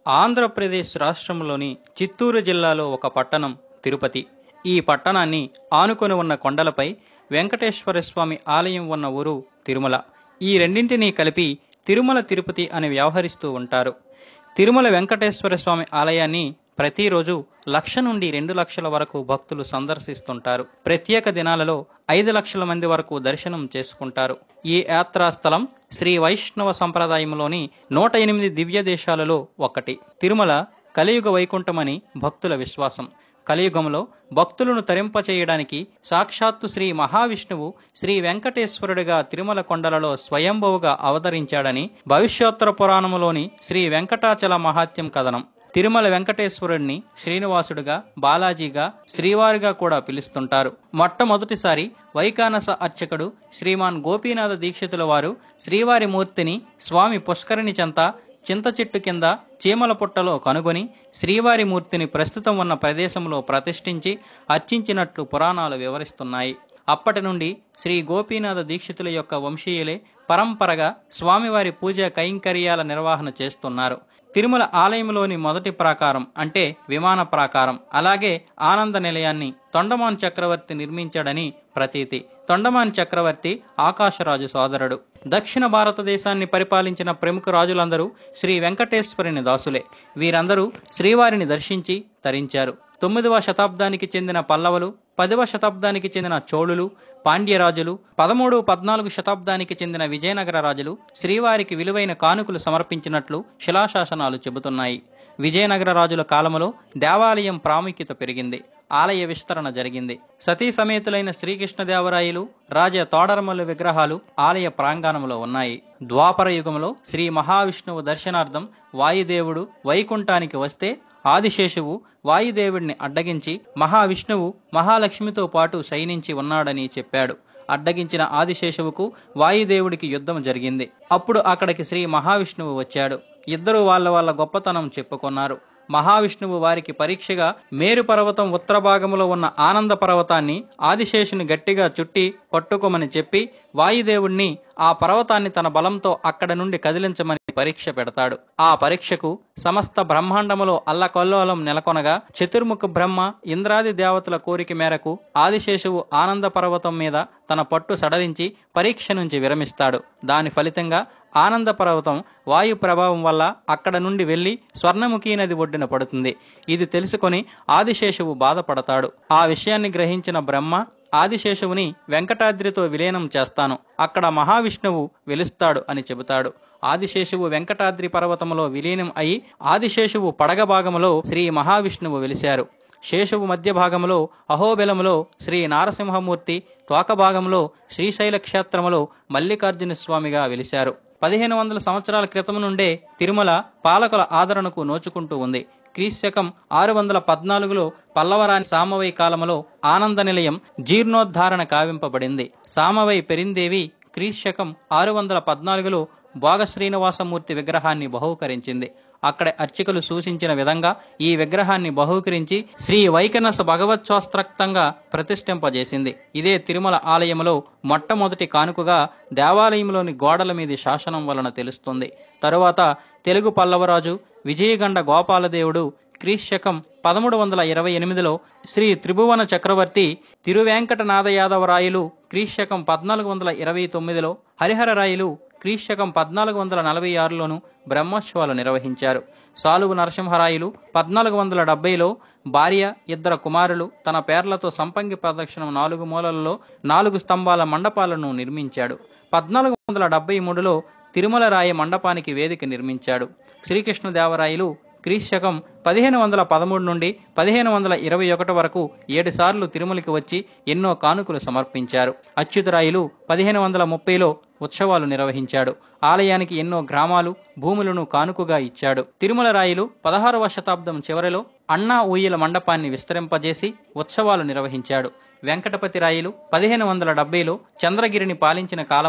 ఆంధ్రప్రదేశ్ రాష్ట్రంలోని చిత్తూరు జిల్లాలో ఒక పట్టణం తిరుపతి ఈ పట్టణాన్ని ఆనుకొని ఉన్న కొండలపై వెంకటేశ్వర స్వామి ఆలయం ఉన్న ఊరు తిరుమల ఈ రెండింటినీ కలిపి తిరుమల తిరుపతి అని వ్యవహరిస్తూ ఉంటారు తిరుమల వెంకటేశ్వర స్వామి ఆలయాన్ని ప్రతిరోజు లక్ష నుండి రెండు లక్షల వరకు భక్తులు సందర్శిస్తుంటారు ప్రత్యేక దినాలలో ఐదు లక్షల మంది వరకు దర్శనం చేసుకుంటారు ఈ యాత్రా స్థలం శ్రీ వైష్ణవ సంప్రదాయంలోని నూట ఎనిమిది దివ్య దేశాలలో ఒకటి తిరుమల కలియుగ వైకుంఠమని భక్తుల విశ్వాసం కలియుగంలో భక్తులను తరింపచేయడానికి సాక్షాత్తు శ్రీ మహావిష్ణువు శ్రీ వెంకటేశ్వరుడిగా తిరుమల కొండలలో స్వయంభవుగా అవతరించాడని భవిష్యోత్తర పురాణములోని శ్రీ వెంకటాచల మహాత్యం కథనం తిరుమల వెంకటేశ్వరుడిని శ్రీనివాసుడిగా బాలాజీగా శ్రీవారిగా కూడా పిలుస్తుంటారు మొట్టమొదటిసారి వైకానస అర్చకుడు శ్రీమాన్ గోపీనాథ దీక్షితుల వారు శ్రీవారి మూర్తిని స్వామి పుష్కరిణి చెంత చింత చెట్టు కింద చీమల పుట్టలో కనుగొని శ్రీవారి మూర్తిని ప్రస్తుతం ఉన్న ప్రదేశంలో ప్రతిష్ఠించి అర్చించినట్లు పురాణాలు వివరిస్తున్నాయి అప్పటి నుండి శ్రీ గోపీనాథ దీక్షితుల యొక్క వంశీయులే పరంపరగా స్వామివారి పూజా కైంకర్యాల నిర్వహణ చేస్తున్నారు తిరుమల ఆలయంలోని మొదటి ప్రాకారం అంటే విమాన ప్రాకారం అలాగే ఆనంద నిలయాన్ని తొండమాన్ చక్రవర్తి నిర్మించాడని ప్రతీతి తొండమాన్ చక్రవర్తి ఆకాశరాజు సోదరుడు దక్షిణ భారతదేశాన్ని పరిపాలించిన ప్రముఖ రాజులందరూ శ్రీ వెంకటేశ్వరుని దాసులే వీరందరూ శ్రీవారిని దర్శించి తరించారు తొమ్మిదవ శతాబ్దానికి చెందిన పల్లవులు పదవ శతాబ్దానికి చెందిన చోళులు పాండ్యరాజులు పదమూడు పద్నాలుగు శతాబ్దానికి చెందిన విజయనగర రాజులు శ్రీవారికి విలువైన కానుకలు సమర్పించినట్లు శిలాశాసనాలు చెబుతున్నాయి విజయనగర రాజుల కాలములో దేవాలయం ప్రాముఖ్యత పెరిగింది ఆలయ విస్తరణ జరిగింది సతీ సమేతులైన శ్రీకృష్ణదేవరాయలు రాజా తోడరమల్లు విగ్రహాలు ఆలయ ప్రాంగణంలో ఉన్నాయి ద్వాపర యుగంలో శ్రీ మహావిష్ణువు దర్శనార్థం వాయుదేవుడు వైకుంఠానికి వస్తే ఆదిశేషువు వాయుదేవుడిని అడ్డగించి మహావిష్ణువు మహాలక్ష్మితో పాటు శయనించి ఉన్నాడని చెప్పాడు అడ్డగించిన ఆదిశేషువుకు వాయుదేవుడికి యుద్ధం జరిగింది అప్పుడు అక్కడికి శ్రీ మహావిష్ణువు వచ్చాడు ఇద్దరు వాళ్ళ వాళ్ళ గొప్పతనం చెప్పుకున్నారు మహావిష్ణువు వారికి పరీక్షగా మేరు పర్వతం ఉత్తర భాగంలో ఉన్న ఆనంద పర్వతాన్ని ఆదిశేషుని గట్టిగా చుట్టి పట్టుకోమని చెప్పి వాయుదేవుణ్ణి ఆ పర్వతాన్ని తన బలంతో అక్కడ నుండి కదిలించమని పరీక్ష పెడతాడు ఆ పరీక్షకు సమస్త బ్రహ్మాండములో అల్లకొల్లోలం నెలకొనగా చతుర్ముఖ బ్రహ్మ ఇంద్రాది దేవతల కోరిక మేరకు ఆదిశేషువు ఆనంద పర్వతం మీద తన పట్టు సడలించి పరీక్ష నుంచి విరమిస్తాడు దాని ఫలితంగా ఆనంద పర్వతం వాయు ప్రభావం వల్ల అక్కడ నుండి వెళ్లి స్వర్ణముఖి నది ఒడ్డున పడుతుంది ఇది తెలుసుకొని ఆదిశేషువు బాధపడతాడు ఆ విషయాన్ని గ్రహించిన బ్రహ్మ ఆదిశేషువుని వెంకటాద్రితో విలీనం చేస్తాను అక్కడ మహావిష్ణువు వెలుస్తాడు అని చెబుతాడు ఆదిశేషువు వెంకటాద్రి పర్వతములో విలీనం అయి ఆదిశేషువు పడగ భాగములో శ్రీ మహావిష్ణువు వెలిశారు శేషువు మధ్య భాగములో అహోబెలములో శ్రీ నారసింహమూర్తి తోక భాగంలో శ్రీశైల క్షేత్రములో మల్లికార్జున స్వామిగా వెలిశారు పదిహేను వందల సంవత్సరాల క్రితం నుండే తిరుమల పాలకుల ఆదరణకు నోచుకుంటూ ఉంది క్రీశకం ఆరు వందల పద్నాలుగులో పల్లవరాని సామవై కాలములో ఆనంద నిలయం జీర్ణోద్ధారణ కావింపబడింది సామవై పెరిందేవి క్రీశకం ఆరు వందల పద్నాలుగులో భోగ శ్రీనివాసమూర్తి విగ్రహాన్ని బహూకరించింది అక్కడ అర్చకులు సూచించిన విధంగా ఈ విగ్రహాన్ని బహూకరించి శ్రీ వైకనస భగవత్సోస్త్రక్తంగా ప్రతిష్ఠింపజేసింది ఇదే తిరుమల ఆలయంలో మొట్టమొదటి కానుకగా దేవాలయంలోని గోడల మీది శాసనం వలన తెలుస్తుంది తరువాత తెలుగు పల్లవరాజు విజయగండ గోపాలదేవుడు క్రీశకం పదమూడు వందల ఇరవై ఎనిమిదిలో శ్రీ త్రిభువన చక్రవర్తి తిరువేంకటనాథ యాదవరాయలు క్రీశకం పద్నాలుగు వందల ఇరవై తొమ్మిదిలో హరిహరరాయలు క్రీశకం పద్నాలుగు వందల నలభై ఆరులోను బ్రహ్మోత్సవాలు నిర్వహించారు సాలువు నరసింహరాయలు పద్నాలుగు వందల డెబ్బైలో భార్య ఇద్దరు కుమారులు తన పేర్లతో సంపంగి ప్రదక్షిణం నాలుగు మూలలలో నాలుగు స్తంభాల మండపాలను నిర్మించాడు పద్నాలుగు వందల డెబ్బై మూడులో తిరుమల రాయ మండపానికి వేదిక నిర్మించాడు శ్రీకృష్ణదేవరాయలు క్రీశకం పదిహేను వందల పదమూడు నుండి పదిహేను వందల ఇరవై ఒకటి వరకు ఏడు సార్లు తిరుమలకి వచ్చి ఎన్నో కానుకలు సమర్పించారు అచ్యుతరాయలు పదిహేను వందల ముప్పైలో ఉత్సవాలు నిర్వహించాడు ఆలయానికి ఎన్నో గ్రామాలు భూములను కానుకగా ఇచ్చాడు తిరుమల రాయలు పదహారవ శతాబ్దం చివరిలో అన్నా ఊయల మండపాన్ని విస్తరింపజేసి ఉత్సవాలు నిర్వహించాడు వెంకటపతి రాయలు పదిహేను వందల డెబ్బైలో చంద్రగిరిని పాలించిన కాలములో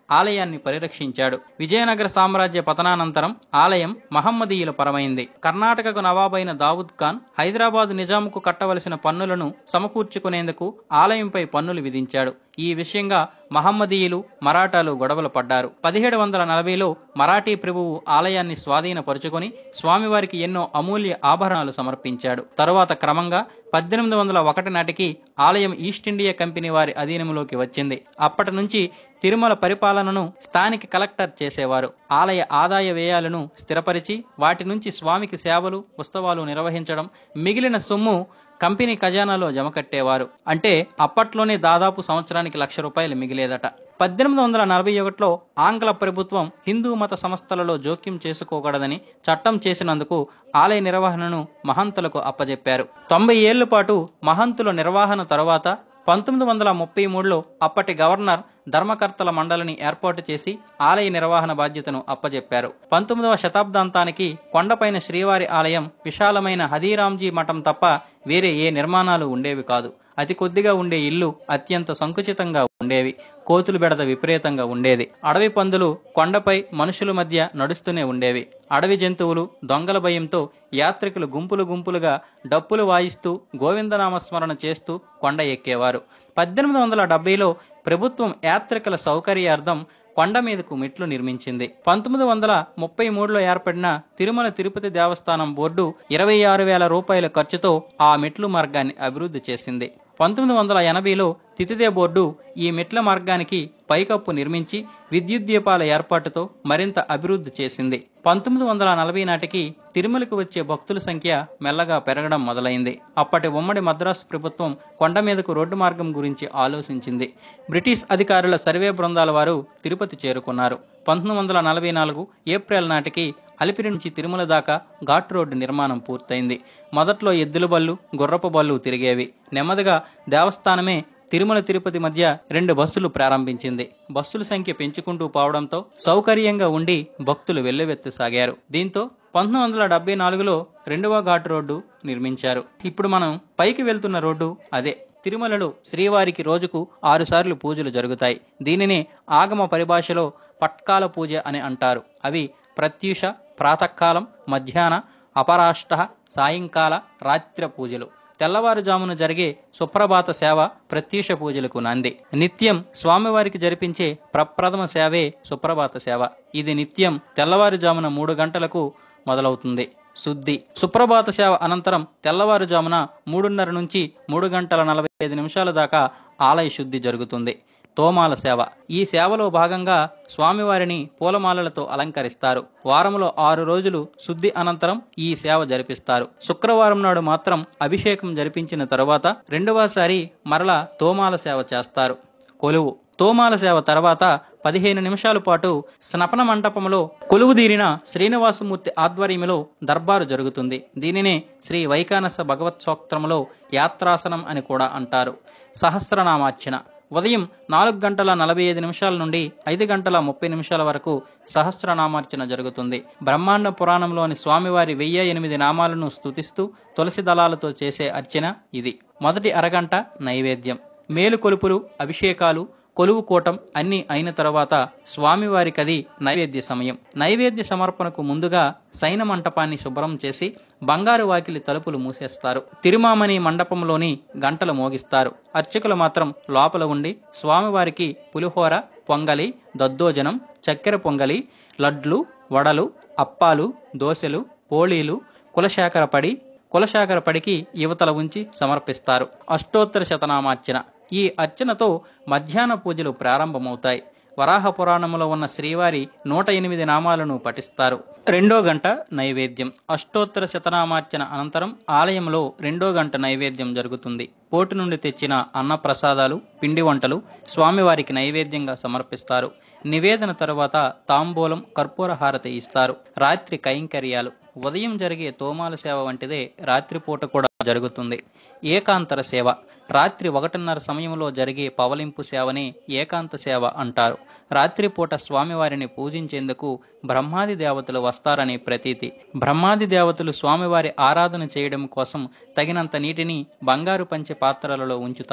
ఆలయాన్ని పరిరక్షించాడు విజయనగర సామ్రాజ్య పతనానంతరం ఆలయం మహమ్మదీయుల పరమైంది కర్ణాటకకు నవాబైన దావుద్ ఖాన్ హైదరాబాద్ నిజాంకు కట్టవలసిన పన్నులను సమకూర్చుకునేందుకు ఆలయంపై పన్నులు విధించాడు ఈ విషయంగా మహమ్మదీయులు మరాఠాలు గొడవలు పడ్డారు పదిహేడు వందల నలభైలో మరాఠీ ప్రభువు ఆలయాన్ని స్వాధీనపరుచుకొని స్వామివారికి ఎన్నో అమూల్య ఆభరణాలు సమర్పించాడు తరువాత క్రమంగా పద్దెనిమిది వందల ఒకటి నాటికి ఆలయం ఈస్ట్ ఇండియా కంపెనీ వారి అధీనంలోకి వచ్చింది అప్పటి నుంచి తిరుమల పరిపాలనను స్థానిక కలెక్టర్ చేసేవారు ఆలయ ఆదాయ వ్యయాలను స్థిరపరిచి వాటి నుంచి స్వామికి సేవలు ఉత్సవాలు నిర్వహించడం మిగిలిన సొమ్ము కంపెనీ ఖజానాలో జమ కట్టేవారు అంటే అప్పట్లోనే దాదాపు సంవత్సరానికి లక్ష రూపాయలు మిగిలేదట పద్దెనిమిది వందల నలభై ఒకటిలో ఆంగ్ల ప్రభుత్వం హిందూ మత సంస్థలలో జోక్యం చేసుకోకూడదని చట్టం చేసినందుకు ఆలయ నిర్వహణను మహంతులకు అప్పజెప్పారు తొంభై ఏళ్ల పాటు మహంతుల నిర్వహణ తరువాత పంతొమ్మిది వందల ముప్పై మూడులో అప్పటి గవర్నర్ ధర్మకర్తల మండలిని ఏర్పాటు చేసి ఆలయ నిర్వహణ బాధ్యతను అప్పజెప్పారు పంతొమ్మిదవ శతాబ్దాంతానికి కొండపైన శ్రీవారి ఆలయం విశాలమైన హదీరాంజీ మఠం తప్ప వేరే ఏ నిర్మాణాలు ఉండేవి కాదు అతి కొద్దిగా ఉండే ఇల్లు అత్యంత సంకుచితంగా ఉండేవి కోతులు బెడద విపరీతంగా ఉండేది అడవి పందులు కొండపై మనుషుల మధ్య నడుస్తూనే ఉండేవి అడవి జంతువులు దొంగల భయంతో యాత్రికులు గుంపులు గుంపులుగా డప్పులు వాయిస్తూ గోవిందనామస్మరణ చేస్తూ కొండ ఎక్కేవారు పద్దెనిమిది వందల డెబ్బైలో ప్రభుత్వం యాత్రికుల సౌకర్యార్థం కొండ మీదకు మెట్లు నిర్మించింది పంతొమ్మిది వందల ముప్పై మూడులో ఏర్పడిన తిరుమల తిరుపతి దేవస్థానం బోర్డు ఇరవై ఆరు వేల రూపాయల ఖర్చుతో ఆ మెట్లు మార్గాన్ని అభివృద్ధి చేసింది పంతొమ్మిది వందల ఎనభైలో తితిదే బోర్డు ఈ మెట్ల మార్గానికి పైకప్పు నిర్మించి విద్యుత్ దీపాల ఏర్పాటుతో మరింత అభివృద్ధి చేసింది పంతొమ్మిది వందల నలభై నాటికి తిరుమలకు వచ్చే భక్తుల సంఖ్య మెల్లగా పెరగడం మొదలైంది అప్పటి ఉమ్మడి మద్రాసు ప్రభుత్వం కొండ మీదకు రోడ్డు మార్గం గురించి ఆలోచించింది బ్రిటిష్ అధికారుల సర్వే బృందాల వారు తిరుపతి చేరుకున్నారు పంతొమ్మిది వందల నలభై నాలుగు ఏప్రిల్ నాటికి అలిపిరి నుంచి తిరుమల దాకా ఘాట్ రోడ్డు నిర్మాణం పూర్తయింది మొదట్లో ఎద్దుల బళ్ళు గుర్రపు బళ్ళు తిరిగేవి నెమ్మదిగా దేవస్థానమే తిరుమల తిరుపతి మధ్య రెండు బస్సులు ప్రారంభించింది బస్సుల సంఖ్య పెంచుకుంటూ పోవడంతో సౌకర్యంగా ఉండి భక్తులు వెల్లువెత్తసాగారు దీంతో పంతొమ్మిది వందల డెబ్బై నాలుగులో రెండవ ఘాట్ రోడ్డు నిర్మించారు ఇప్పుడు మనం పైకి వెళ్తున్న రోడ్డు అదే తిరుమలలో శ్రీవారికి రోజుకు ఆరుసార్లు పూజలు జరుగుతాయి దీనినే ఆగమ పరిభాషలో పట్కాల పూజ అని అంటారు అవి ప్రత్యూష ప్రాతకాలం మధ్యాహ్న అపరాష్ట సాయంకాల రాత్రి పూజలు తెల్లవారుజామున జరిగే సుప్రభాత సేవ ప్రత్యూష పూజలకు నాంది నిత్యం స్వామివారికి జరిపించే ప్రప్రథమ సేవే సుప్రభాత సేవ ఇది నిత్యం తెల్లవారుజామున మూడు గంటలకు మొదలవుతుంది శుద్ధి సుప్రభాత సేవ అనంతరం తెల్లవారుజామున మూడున్నర నుంచి మూడు గంటల నలభై ఐదు నిమిషాల దాకా ఆలయ శుద్ధి జరుగుతుంది తోమాల సేవ ఈ సేవలో భాగంగా స్వామివారిని పూలమాలలతో అలంకరిస్తారు వారంలో ఆరు రోజులు శుద్ధి అనంతరం ఈ సేవ జరిపిస్తారు శుక్రవారం నాడు మాత్రం అభిషేకం జరిపించిన తరువాత రెండవసారి మరల తోమాల సేవ చేస్తారు కొలువు తోమాల సేవ తర్వాత పదిహేను నిమిషాల పాటు స్నపన మంటపంలో కొలువుదీరిన శ్రీనివాసమూర్తి ఆధ్వర్యంలో దర్బారు జరుగుతుంది దీనినే శ్రీ వైకానస భగవత్సోక్త్రములో యాత్రాసనం అని కూడా అంటారు సహస్రనామార్చన ఉదయం నాలుగు గంటల నలభై ఐదు నిమిషాల నుండి ఐదు గంటల ముప్పై నిమిషాల వరకు సహస్రనామార్చన జరుగుతుంది బ్రహ్మాండ పురాణంలోని స్వామివారి వెయ్యి ఎనిమిది నామాలను స్తుతిస్తూ తులసి దళాలతో చేసే అర్చన ఇది మొదటి అరగంట నైవేద్యం మేలుకొలుపులు అభిషేకాలు కొలువు కూటం అన్ని అయిన తర్వాత స్వామివారికది నైవేద్య సమయం నైవేద్య సమర్పణకు ముందుగా సైన మంటపాన్ని శుభ్రం చేసి బంగారు వాకిలి తలుపులు మూసేస్తారు తిరుమామణి మండపంలోని గంటలు మోగిస్తారు అర్చకులు మాత్రం లోపల ఉండి స్వామివారికి పులిహోర పొంగలి దద్దోజనం చక్కెర పొంగలి లడ్లు వడలు అప్పాలు దోశలు పోళీలు కులశాకర పడి కులశాకర పడికి యువతల ఉంచి సమర్పిస్తారు అష్టోత్తర శతనామార్చన ఈ అర్చనతో మధ్యాహ్న పూజలు ప్రారంభమవుతాయి వరాహ పురాణంలో ఉన్న శ్రీవారి నూట ఎనిమిది నామాలను పఠిస్తారు రెండో గంట నైవేద్యం అష్టోత్తర శతనామార్చన అనంతరం ఆలయంలో రెండో గంట నైవేద్యం జరుగుతుంది పోటు నుండి తెచ్చిన అన్న ప్రసాదాలు పిండి వంటలు స్వామివారికి నైవేద్యంగా సమర్పిస్తారు నివేదన తరువాత తాంబూలం కర్పూర హారతి ఇస్తారు రాత్రి కైంకర్యాలు ఉదయం జరిగే తోమాల సేవ వంటిదే రాత్రిపూట కూడా జరుగుతుంది ఏకాంతర సేవ రాత్రి ఒకటిన్నర సమయంలో జరిగే పవలింపు సేవనే ఏకాంత సేవ అంటారు రాత్రిపూట స్వామివారిని పూజించేందుకు బ్రహ్మాది దేవతలు వస్తారనే ప్రతీతి బ్రహ్మాది దేవతలు స్వామివారి ఆరాధన చేయడం కోసం తగినంత నీటిని బంగారు పంచె పాత్రలలో ఉంచుతారు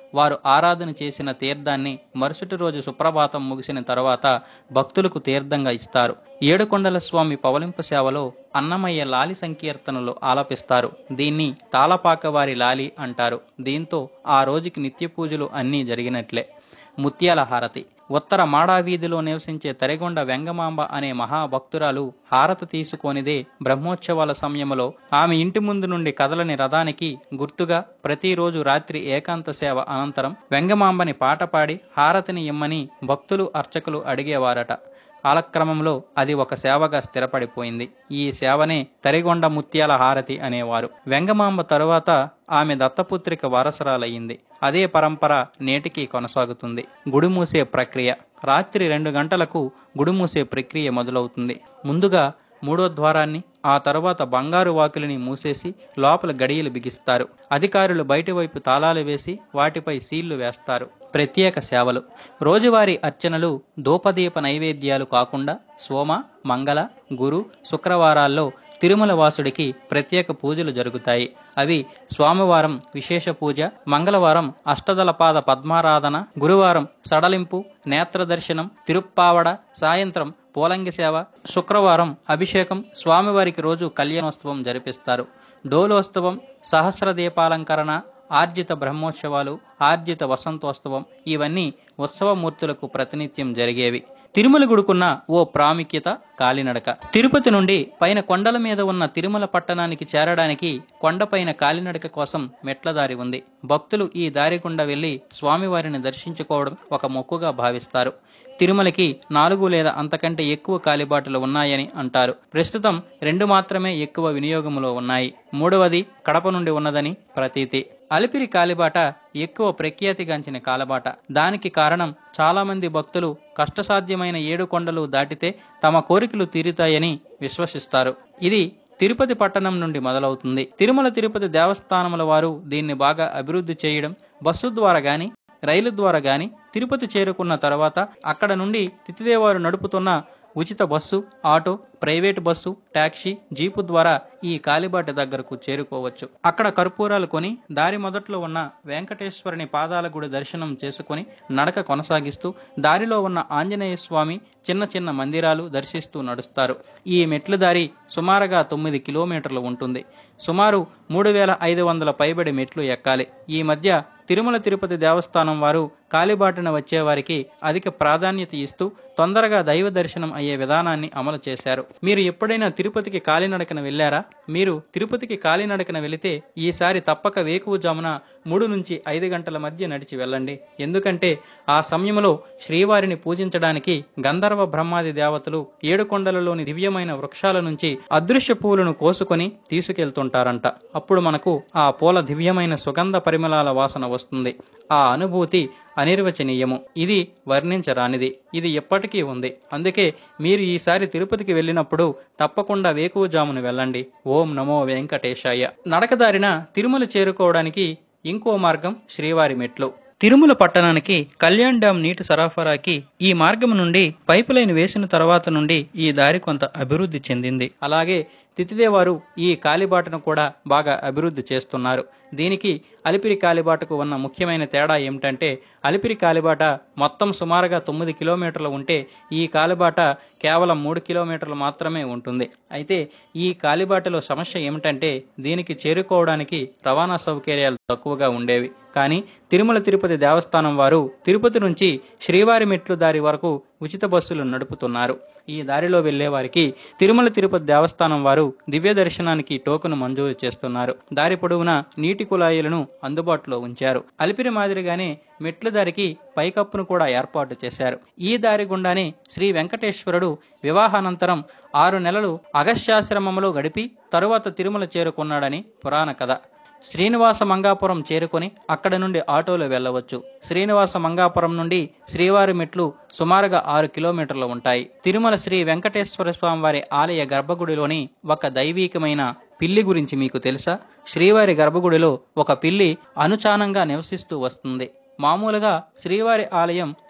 వారు ఆరాధన చేసిన తీర్థాన్ని మరుసటి రోజు సుప్రభాతం ముగిసిన తర్వాత భక్తులకు తీర్థంగా ఇస్తారు ఏడుకొండల స్వామి పవలింపు సేవలో అన్నమయ్య లాలి సంకీర్తనలు ఆలపిస్తారు దీన్ని తాళపాకవారి లాలి అంటారు దీంతో ఆ రోజుకి నిత్య పూజలు అన్నీ జరిగినట్లే ముత్యాల హారతి ఉత్తర మాడా వీధిలో నివసించే తరిగొండ వెంగమాంబ అనే మహాభక్తురాలు హారతి తీసుకొనిదే బ్రహ్మోత్సవాల సమయంలో ఆమె ఇంటి ముందు నుండి కదలని రథానికి గుర్తుగా ప్రతిరోజు రాత్రి ఏకాంత సేవ అనంతరం వెంగమాంబని పాట పాడి హారతిని ఇమ్మని భక్తులు అర్చకులు అడిగేవారట కాలక్రమంలో అది ఒక సేవగా స్థిరపడిపోయింది ఈ సేవనే తరిగొండ ముత్యాల హారతి అనేవారు వెంగమాంబ తరువాత ఆమె దత్తపుత్రిక వారసురాలయ్యింది అదే పరంపర నేటికి కొనసాగుతుంది గుడి మూసే ప్రక్రియ రాత్రి రెండు గంటలకు గుడి మూసే ప్రక్రియ మొదలవుతుంది ముందుగా మూడో ద్వారాన్ని ఆ తరువాత బంగారు వాకిలిని మూసేసి లోపల గడియలు బిగిస్తారు అధికారులు బయటి వైపు తాళాలు వేసి వాటిపై సీళ్లు వేస్తారు ప్రత్యేక సేవలు రోజువారీ అర్చనలు దూపదీప నైవేద్యాలు కాకుండా సోమ మంగళ గురు శుక్రవారాల్లో తిరుమల వాసుడికి ప్రత్యేక పూజలు జరుగుతాయి అవి స్వామివారం విశేష పూజ మంగళవారం అష్టదళపాద పద్మారాధన గురువారం సడలింపు నేత్ర దర్శనం తిరుప్పావడ సాయంత్రం పోలంగి సేవ శుక్రవారం అభిషేకం స్వామివారికి రోజు కళ్యాణోత్సవం జరిపిస్తారు డోలోత్సవం సహస్ర దీపాలంకరణ ఆర్జిత బ్రహ్మోత్సవాలు ఆర్జిత వసంతోత్సవం ఇవన్నీ ఉత్సవమూర్తులకు ప్రతినిత్యం జరిగేవి తిరుమల గుడుకున్న ఓ ప్రాముఖ్యత కాలినడక తిరుపతి నుండి పైన కొండల మీద ఉన్న తిరుమల పట్టణానికి చేరడానికి కొండపైన కాలినడక కోసం మెట్ల దారి ఉంది భక్తులు ఈ దారి గుండా వెళ్లి స్వామివారిని దర్శించుకోవడం ఒక మొక్కుగా భావిస్తారు తిరుమలకి నాలుగు లేదా అంతకంటే ఎక్కువ కాలిబాటలు ఉన్నాయని అంటారు ప్రస్తుతం రెండు మాత్రమే ఎక్కువ వినియోగంలో ఉన్నాయి మూడవది కడప నుండి ఉన్నదని ప్రతీతి అలిపిరి కాలిబాట ఎక్కువ ప్రఖ్యాతిగాంచిన కాలబాట దానికి కారణం చాలా మంది భక్తులు కష్టసాధ్యమైన ఏడు కొండలు దాటితే తమ కోరికలు తీరుతాయని విశ్వసిస్తారు ఇది తిరుపతి పట్టణం నుండి మొదలవుతుంది తిరుమల తిరుపతి దేవస్థానముల వారు దీన్ని బాగా అభివృద్ధి చేయడం బస్సు ద్వారా గాని రైలు ద్వారా గాని తిరుపతి చేరుకున్న తర్వాత అక్కడ నుండి తితిదేవారు నడుపుతున్న ఉచిత bus auto private bus taxi jeep ద్వారా ఈ కాలిబాట దగ్గరకు చేరుకోవచ్చు అక్కడ కర్పూరాలు కొని దారి మొదట్లో ఉన్న వెంకటేశ్వరుని పాదాల గుడి దర్శనం చేసుకుని నడక కొనసాగిస్తూ దారిలో ఉన్న ఆంజనేయ స్వామి చిన్న చిన్న మందిరాలు దర్శిస్తూ నడుస్తారు ఈ మెట్ల దారి సుమారుగా తొమ్మిది కిలోమీటర్లు ఉంటుంది సుమారు మూడు వేల ఐదు వందల పైబడి మెట్లు ఎక్కాలి ఈ మధ్య తిరుమల తిరుపతి దేవస్థానం వారు కాలిబాటున వచ్చే వారికి అధిక ప్రాధాన్యత ఇస్తూ తొందరగా దైవ దర్శనం అయ్యే విధానాన్ని అమలు చేశారు మీరు ఎప్పుడైనా తిరుపతికి కాలినడకన వెళ్ళారా మీరు తిరుపతికి కాలినడకన వెళితే ఈసారి తప్పక వేకువజామున మూడు నుంచి ఐదు గంటల మధ్య నడిచి వెళ్ళండి ఎందుకంటే ఆ సమయంలో శ్రీవారిని పూజించడానికి గంధర్వ బ్రహ్మాది దేవతలు ఏడుకొండలలోని దివ్యమైన వృక్షాల నుంచి అదృశ్య పూలను కోసుకొని తీసుకెళ్తుంటారంట అప్పుడు మనకు ఆ పూల దివ్యమైన సుగంధ పరిమళాల వాసన వస్తుంది ఆ అనుభూతి అనిర్వచనీయము ఇది వర్ణించరానిది ఇది ఎప్పటికీ ఉంది అందుకే మీరు ఈసారి తిరుపతికి వెళ్ళినప్పుడు తప్పకుండా వేకువజామును వెళ్ళండి ఓం నమో వెంకటేశాయ నడకదారిన తిరుమల చేరుకోవడానికి ఇంకో మార్గం శ్రీవారి మెట్లు తిరుమల పట్టణానికి కళ్యాణ్ డ్యాం నీటి సరఫరాకి ఈ మార్గం నుండి పైపు లైన్ వేసిన తర్వాత నుండి ఈ దారి కొంత అభివృద్ధి చెందింది అలాగే తితిదేవారు ఈ కాలిబాటను కూడా బాగా అభివృద్ధి చేస్తున్నారు దీనికి అలిపిరి కాలిబాటకు ఉన్న ముఖ్యమైన తేడా ఏమిటంటే అలిపిరి కాలిబాట మొత్తం సుమారుగా తొమ్మిది కిలోమీటర్లు ఉంటే ఈ కాలిబాట కేవలం మూడు కిలోమీటర్లు మాత్రమే ఉంటుంది అయితే ఈ కాలిబాటలో సమస్య ఏమిటంటే దీనికి చేరుకోవడానికి రవాణా సౌకర్యాలు తక్కువగా ఉండేవి కానీ తిరుమల తిరుపతి దేవస్థానం వారు తిరుపతి నుంచి శ్రీవారి మెట్లు దారి వరకు ఉచిత బస్సులు నడుపుతున్నారు ఈ దారిలో వెళ్లే వారికి తిరుమల తిరుపతి దేవస్థానం వారు దివ్య దర్శనానికి టోకెన్ మంజూరు చేస్తున్నారు దారి పొడవునా నీటి కుళాయిలను అందుబాటులో ఉంచారు అలిపిరి మాదిరిగానే మెట్ల దారికి పైకప్పును కూడా ఏర్పాటు చేశారు ఈ దారి గుండానే శ్రీ వెంకటేశ్వరుడు వివాహానంతరం ఆరు నెలలు అగస్యాశ్రమంలో గడిపి తరువాత తిరుమల చేరుకున్నాడని పురాణ కథ శ్రీనివాస మంగాపురం చేరుకొని అక్కడ నుండి ఆటోలో వెళ్ళవచ్చు శ్రీనివాస మంగాపురం నుండి శ్రీవారి మెట్లు సుమారుగా ఆరు కిలోమీటర్లు ఉంటాయి తిరుమల శ్రీ వెంకటేశ్వర స్వామి వారి ఆలయ గర్భగుడిలోని ఒక దైవీకమైన పిల్లి గురించి మీకు తెలుసా శ్రీవారి గర్భగుడిలో ఒక పిల్లి అనుచానంగా నివసిస్తూ వస్తుంది మామూలుగా శ్రీవారి ఆలయం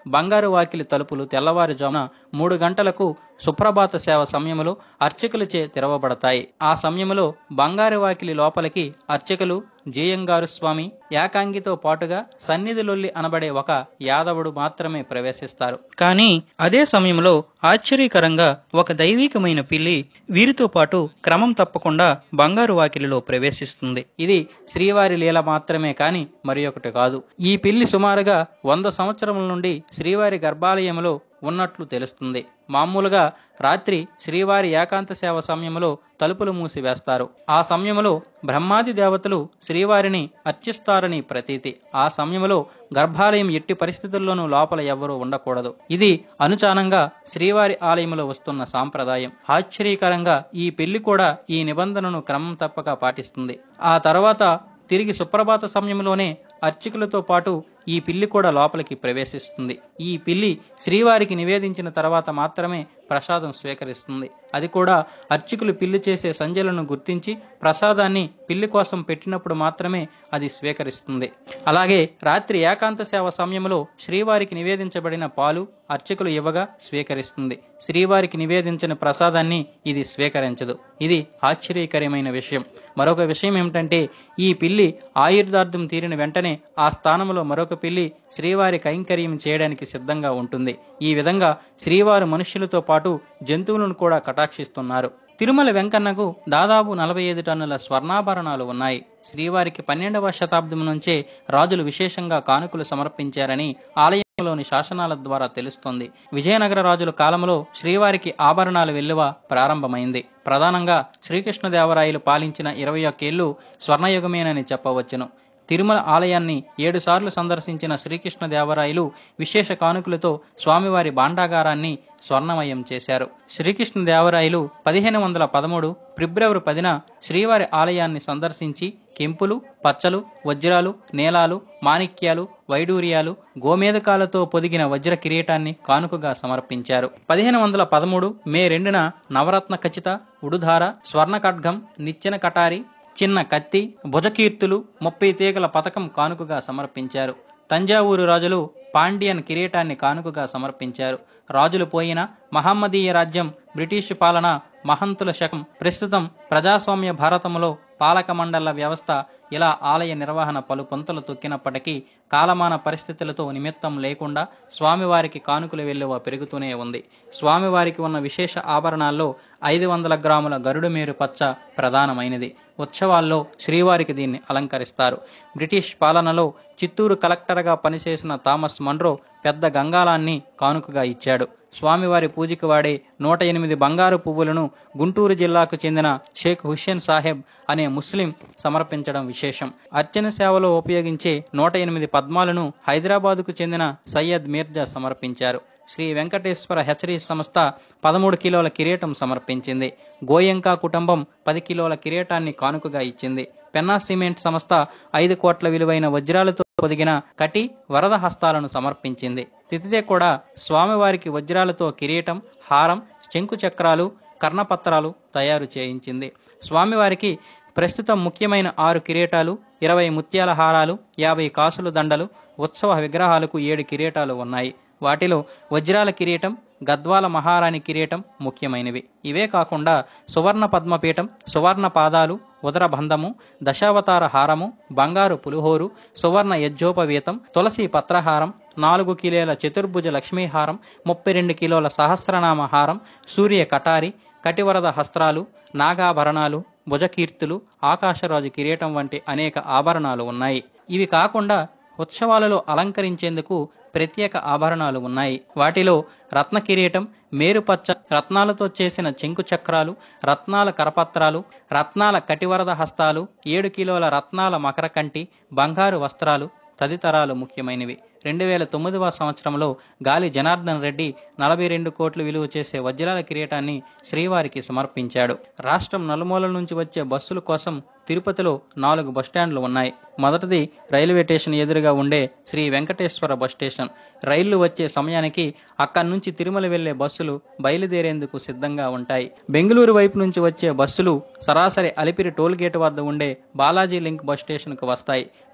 బంగారు వాకిలి తలుపులు తెల్లవారుజామున మూడు గంటలకు సుప్రభాత సేవ సమయంలో అర్చకులచే తెరవబడతాయి ఆ సమయంలో బంగారు వాకిలి లోపలికి అర్చకులు జీయంగారు స్వామి ఏకాంగితో పాటుగా సన్నిధిలొల్లి అనబడే ఒక యాదవుడు మాత్రమే ప్రవేశిస్తారు కానీ అదే సమయంలో ఆశ్చర్యకరంగా ఒక దైవీకమైన పిల్లి వీరితో పాటు క్రమం తప్పకుండా బంగారు వాకిలిలో ప్రవేశిస్తుంది ఇది శ్రీవారి లీల మాత్రమే కాని మరి ఒకటి కాదు ఈ పిల్లి సుమారుగా వంద సంవత్సరముల నుండి శ్రీవారి గర్భాలయంలో ఉన్నట్లు తెలుస్తుంది మామూలుగా రాత్రి శ్రీవారి ఏకాంత సేవ సమయంలో తలుపులు మూసివేస్తారు ఆ సమయంలో బ్రహ్మాది దేవతలు శ్రీవారిని అర్చిస్తారని ప్రతీతి ఆ సమయంలో గర్భాలయం ఎట్టి పరిస్థితుల్లోనూ లోపల ఎవ్వరూ ఉండకూడదు ఇది అనుచానంగా శ్రీవారి ఆలయంలో వస్తున్న సాంప్రదాయం ఆశ్చర్యకరంగా ఈ పెళ్లి కూడా ఈ నిబంధనను క్రమం తప్పక పాటిస్తుంది ఆ తర్వాత తిరిగి సుప్రభాత సమయంలోనే అర్చకులతో పాటు ఈ పిల్లి కూడా లోపలికి ప్రవేశిస్తుంది ఈ పిల్లి శ్రీవారికి నివేదించిన తర్వాత మాత్రమే ప్రసాదం స్వీకరిస్తుంది అది కూడా అర్చకులు పిల్లి చేసే సంజలను గుర్తించి ప్రసాదాన్ని పిల్లి కోసం పెట్టినప్పుడు మాత్రమే అది స్వీకరిస్తుంది అలాగే రాత్రి ఏకాంత సేవ సమయంలో శ్రీవారికి నివేదించబడిన పాలు అర్చకులు ఇవ్వగా స్వీకరిస్తుంది శ్రీవారికి నివేదించిన ప్రసాదాన్ని ఇది స్వీకరించదు ఇది ఆశ్చర్యకరమైన విషయం మరొక విషయం ఏమిటంటే ఈ పిల్లి ఆయుర్దార్థం తీరిన వెంటనే ఆ స్థానంలో మరొక పిల్లి శ్రీవారి కైంకర్యం చేయడానికి సిద్ధంగా ఉంటుంది ఈ విధంగా శ్రీవారు మనుష్యులతో పాటు జంతువులను కూడా కటాక్షిస్తున్నారు తిరుమల వెంకన్నకు దాదాపు నలభై ఐదు టన్నుల స్వర్ణాభరణాలు ఉన్నాయి శ్రీవారికి పన్నెండవ శతాబ్దం నుంచే రాజులు విశేషంగా కానుకలు సమర్పించారని ఆలయంలోని శాసనాల ద్వారా తెలుస్తోంది విజయనగర రాజుల కాలంలో శ్రీవారికి ఆభరణాల వెల్లువ ప్రారంభమైంది ప్రధానంగా శ్రీకృష్ణదేవరాయలు పాలించిన ఇరవై ఒక్కేళ్లు స్వర్ణయుగమేనని చెప్పవచ్చును తిరుమల ఆలయాన్ని ఏడుసార్లు సందర్శించిన శ్రీకృష్ణదేవరాయలు విశేష కానుకలతో స్వామివారి భాండాగారాన్ని స్వర్ణమయం చేశారు శ్రీకృష్ణదేవరాయలు పదిహేను వందల పదమూడు ఫిబ్రవరి పదిన శ్రీవారి ఆలయాన్ని సందర్శించి కెంపులు పచ్చలు వజ్రాలు నీలాలు మాణిక్యాలు వైడూర్యాలు గోమేధకాలతో పొదిగిన వజ్ర కిరీటాన్ని కానుకగా సమర్పించారు పదిహేను వందల పదమూడు మే రెండున నవరత్న ఖచ్చిత ఉడుధార స్వర్ణ ఖడ్గం నిచ్చెన కటారి చిన్న కత్తి భుజకీర్తులు ముప్పై తీగల పథకం కానుకగా సమర్పించారు తంజావూరు రాజులు పాండ్యన్ కిరీటాన్ని కానుకగా సమర్పించారు రాజులు పోయిన మహమ్మదీయ రాజ్యం బ్రిటిష్ పాలన మహంతుల శకం ప్రస్తుతం ప్రజాస్వామ్య భారతంలో పాలక మండళ్ల వ్యవస్థ ఇలా ఆలయ నిర్వహణ పలు పొంతలు తొక్కినప్పటికీ కాలమాన పరిస్థితులతో నిమిత్తం లేకుండా స్వామివారికి కానుకలు వెల్లువ పెరుగుతూనే ఉంది స్వామివారికి ఉన్న విశేష ఆభరణాల్లో ఐదు వందల గ్రాముల గరుడు మేరు పచ్చ ప్రధానమైనది ఉత్సవాల్లో శ్రీవారికి దీన్ని అలంకరిస్తారు బ్రిటిష్ పాలనలో చిత్తూరు కలెక్టర్గా పనిచేసిన థామస్ మన్రో పెద్ద గంగాలాన్ని కానుకగా ఇచ్చాడు స్వామివారి పూజకి వాడే నూట ఎనిమిది బంగారు పువ్వులను గుంటూరు జిల్లాకు చెందిన షేక్ హుస్సేన్ సాహెబ్ అనే ముస్లిం సమర్పించడం విశేషం అర్చన సేవలో ఉపయోగించే నూట ఎనిమిది పద్మాలను హైదరాబాదుకు చెందిన సయ్యద్ మీర్జా సమర్పించారు శ్రీ వెంకటేశ్వర హెచ్చరీ సంస్థ పదమూడు కిలోల కిరీటం సమర్పించింది గోయంకా కుటుంబం పది కిలోల కిరీటాన్ని కానుకగా ఇచ్చింది పెన్నా సిమెంట్ సంస్థ ఐదు కోట్ల విలువైన వజ్రాలతో పొదిగిన కటి వరద హస్తాలను సమర్పించింది తిథిదే కూడా స్వామివారికి వజ్రాలతో కిరీటం హారం శంకు చక్రాలు కర్ణపత్రాలు తయారు చేయించింది స్వామివారికి ప్రస్తుతం ముఖ్యమైన ఆరు కిరీటాలు ఇరవై ముత్యాల హారాలు యాభై కాసుల దండలు ఉత్సవ విగ్రహాలకు ఏడు కిరీటాలు ఉన్నాయి వాటిలో వజ్రాల కిరీటం గద్వాల మహారాణి కిరీటం ముఖ్యమైనవి ఇవే కాకుండా సువర్ణ పద్మపీఠం సువర్ణ పాదాలు ఉదరబంధము దశావతార హారము బంగారు పులిహోరు సువర్ణ యజ్జోపవీతం తులసి పత్రహారం నాలుగు కిలోల చతుర్భుజ లక్ష్మీహారం ముప్పై రెండు కిలోల సహస్రనామ హారం సూర్య కటారి కటివరద హస్త్రాలు నాగాభరణాలు భుజకీర్తులు ఆకాశరాజు కిరీటం వంటి అనేక ఆభరణాలు ఉన్నాయి ఇవి కాకుండా ఉత్సవాలలో అలంకరించేందుకు ప్రత్యేక ఆభరణాలు ఉన్నాయి వాటిలో రత్న కిరీటం మేరుపచ్చ రత్నాలతో చేసిన చెంకు చక్రాలు రత్నాల కరపత్రాలు రత్నాల కటివరద హస్తాలు ఏడు కిలోల రత్నాల మకరకంటి బంగారు వస్త్రాలు తదితరాలు ముఖ్యమైనవి రెండు వేల తొమ్మిదవ సంవత్సరంలో గాలి జనార్దన్ రెడ్డి నలభై రెండు కోట్లు విలువ చేసే వజ్రాల కిరీటాన్ని శ్రీవారికి సమర్పించాడు రాష్ట్రం నలుమూలల నుంచి వచ్చే బస్సుల కోసం తిరుపతిలో నాలుగు బస్టాండ్లు ఉన్నాయి మొదటిది రైల్వే స్టేషన్ ఎదురుగా ఉండే శ్రీ వెంకటేశ్వర బస్ స్టేషన్ రైళ్లు వచ్చే సమయానికి అక్కడి నుంచి తిరుమల వెళ్లే బస్సులు బయలుదేరేందుకు సిద్ధంగా ఉంటాయి బెంగళూరు వైపు నుంచి వచ్చే బస్సులు సరాసరి అలిపిరి టోల్ గేట్ వద్ద ఉండే బాలాజీ లింక్ బస్ స్టేషన్కు వస్తాయి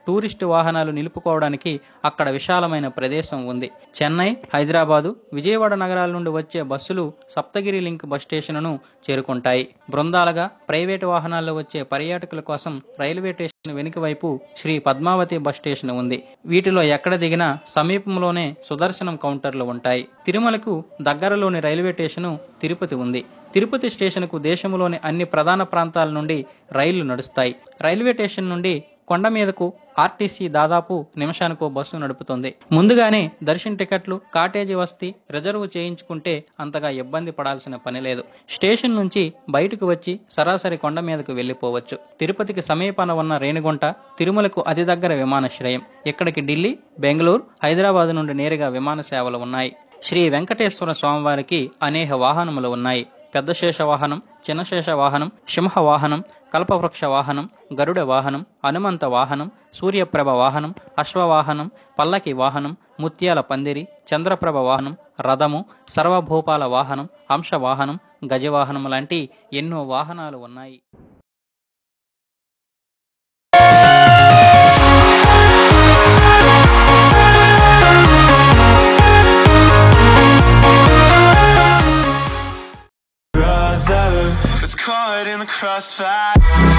టూరిస్టు వాహనాలు నిలుపుకోవడానికి అక్కడ విశాలమైన ప్రదేశం ఉంది చెన్నై హైదరాబాదు విజయవాడ నగరాల నుండి వచ్చే బస్సులు సప్తగిరి లింక్ బస్ స్టేషన్ను చేరుకుంటాయి బృందాలుగా ప్రైవేటు వాహనాల్లో వచ్చే పర్యాటకుల కోసం రైల్వే స్టేషన్ వెనుక వైపు శ్రీ పద్మావతి బస్ స్టేషన్ ఉంది వీటిలో ఎక్కడ దిగినా సమీపంలోనే సుదర్శనం కౌంటర్లు ఉంటాయి తిరుమలకు దగ్గరలోని రైల్వే స్టేషను తిరుపతి ఉంది తిరుపతి స్టేషన్కు దేశంలోని అన్ని ప్రధాన ప్రాంతాల నుండి రైళ్లు నడుస్తాయి రైల్వే స్టేషన్ నుండి కొండ మీదకు ఆర్టీసీ దాదాపు నిమిషానికో బస్సు నడుపుతుంది ముందుగానే దర్శన్ టికెట్లు కాటేజీ వసతి రిజర్వ్ చేయించుకుంటే అంతగా ఇబ్బంది పడాల్సిన పని లేదు స్టేషన్ నుంచి బయటకు వచ్చి సరాసరి కొండ మీదకు వెళ్లిపోవచ్చు తిరుపతికి సమీపాన ఉన్న రేణిగుంట తిరుమలకు అతి దగ్గర విమానాశ్రయం ఇక్కడికి ఢిల్లీ బెంగళూరు హైదరాబాద్ నుండి నేరుగా విమాన సేవలు ఉన్నాయి శ్రీ వెంకటేశ్వర స్వామివారికి అనేక వాహనములు ఉన్నాయి పెద్ద శేష వాహనం చిన్న శేష వాహనం సింహ వాహనం కల్పవృక్ష వాహనం గరుడ వాహనం హనుమంత వాహనం సూర్యప్రభ వాహనం అశ్వవాహనం పల్లకి వాహనం ముత్యాల పందిరి చంద్రప్రభ వాహనం రథము సర్వభూపాల వాహనం హంస వాహనం గజవాహనం లాంటి ఎన్నో వాహనాలు ఉన్నాయి brother was caught in the crossfire.